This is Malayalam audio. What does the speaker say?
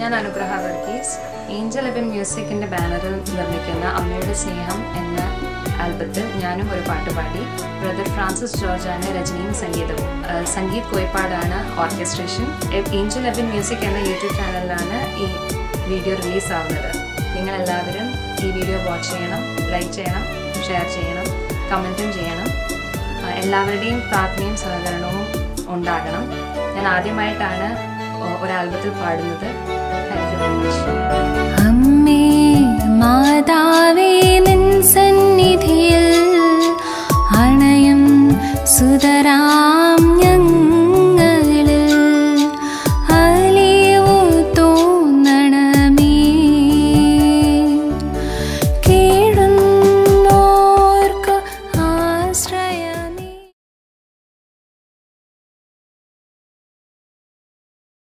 ഞാൻ അനുഗ്രഹ വർഗീസ് ഏഞ്ചൽ എവൻ മ്യൂസിക്കിന്റെ ബാനറിൽ നിർമ്മിക്കുന്ന അമ്മയുടെ സ്നേഹം എന്ന ആൽബത്തിൽ ഞാനും ഒരു പാട്ട് പാടി ബ്രദർ ഫ്രാൻസിസ് ജോർജാണ് രചനയും സംഗീതവും ആ, സംഗീത് കോയപ്പാടാണ് ഓർക്കസ്ട്രേഷൻ ഏഞ്ചൽ എവൻ മ്യൂസിക് എന്ന യൂട്യൂബ് ചാനലിലാണ് ഈ വീഡിയോ റിലീസ് ആവുന്നത് നിങ്ങളെല്ലാവരും ഈ വീഡിയോ വാച്ച് ചെയ്യണം ലൈക്ക് ചെയ്യണം ഷെയർ ചെയ്യണം കമൻറ്റും ചെയ്യണം ആ, എല്ലാവരുടെയും പ്രാർത്ഥനയും സഹകരണവും ഉണ്ടാകണം ഞാൻ ആദ്യമായിട്ടാണ് ഒ- ഒരു ആൽബത്തിൽ പാടുന്നത് താങ്ക് യു വെരി മച്ച് അമ്മേ മാതാവേ നിൻ സന്നിധിയിൽ അണയും സുതരാം ഞാൻ